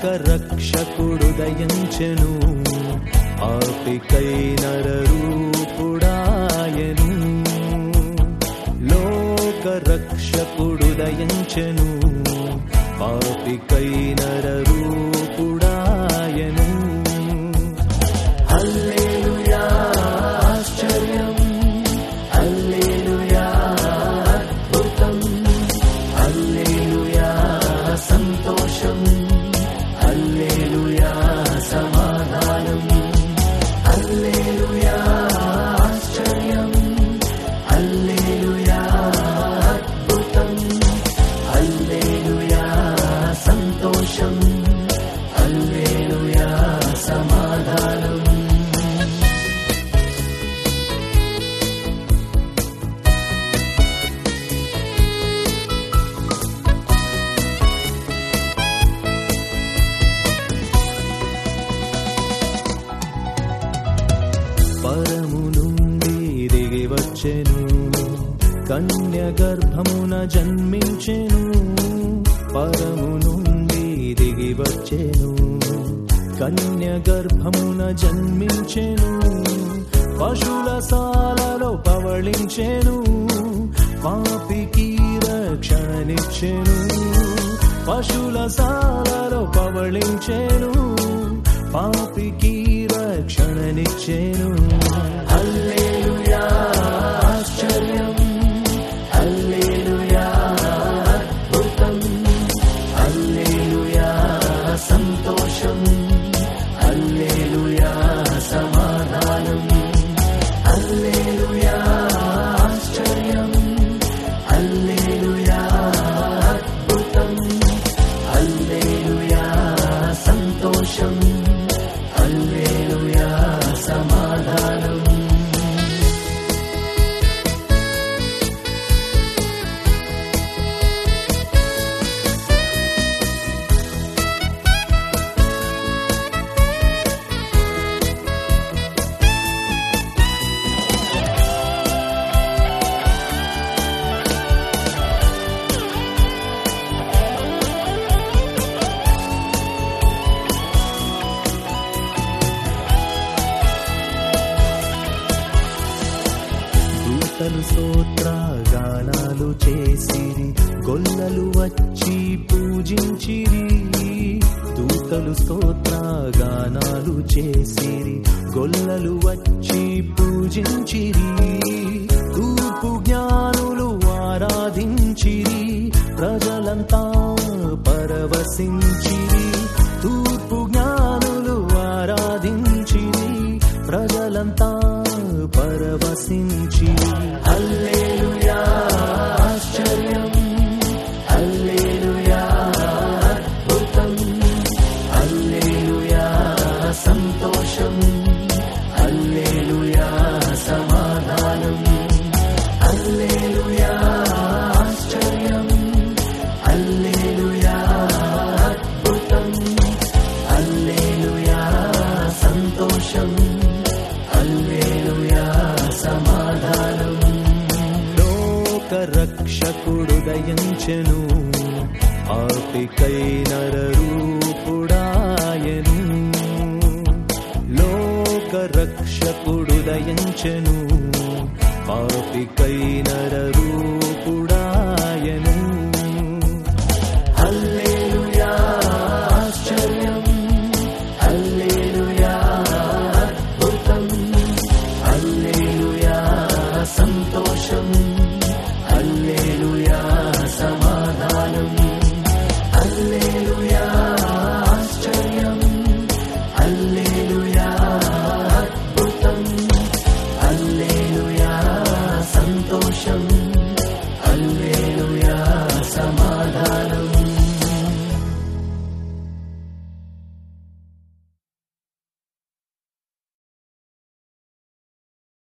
లోకరక్షకుడు దయించెను పాపికై నరరూపుడాయను లోకరక్షకుడు దయించెను పాపికై నరరూపుడాయను హల్లెలూయా ఆశ్చర్యం హల్లెలూయా అద్భుతం హల్లెలూయా సంతోషం హల్లెలూయా సమాధానం హల్లెలూయా ఆశ్చర్యం హల్లెలూయా అద్భుతం హల్లెలూయా సంతోషం హల్లెలూయా సమాధానం పరము నుండి దిగి వచ్చెను కన్య గర్భమున జన్మించెను పరము నుండి దిగి వచ్చెను కన్య గర్భమున జన్మించెను పశుల సాలలో పవళించెను పాపికి రక్షణనిచ్చెను పశుల సాలలో పవళించెను పాపికి రక్షణనిచ్చెను హల్లెలూయా ఆశ్చర్యం హల్లెలూయా అద్భుతం హల్లెలూయా సంతోషం హల్లెలూయా సమాధానం హల్లెలూయా ఆశ్చర్యం హల్లెలూయా అద్భుతం హల్లెలూయా సంతోషం హల్లెలూయా సమాధానం దూతలు స్తోత్రగానాలు చేసిరి గొల్లలు వచ్చి పూజించిరి దూతలు స్తోత్రగానాలు చేసిరి గొల్లలు వచ్చి పూజించిరి తూర్పు జ్ఞానులు ఆరాధించిరి ప్రజలంతా పరవశించిరి తూర్పు జ్ఞానులు ఆరాధించిరి ప్రజలంతా పరవశించి హల్లెలూయా ఆశ్చర్యం హల్లెలూయా అద్భుతం హల్లెలూయా సంతోషం హల్లెలూయా సమాధానం హల్లెలూయా ఆశ్చర్యం హల్లెలూయా అద్భుతం హల్లెలూయా సంతోషం హల్లెలూయా సమాధానం లోకరక్షకుడు దయించెను ఆపికై నరరూపుడాయను లోకరక్షకుడు దయించెను పాపికై నరరూపుడాయను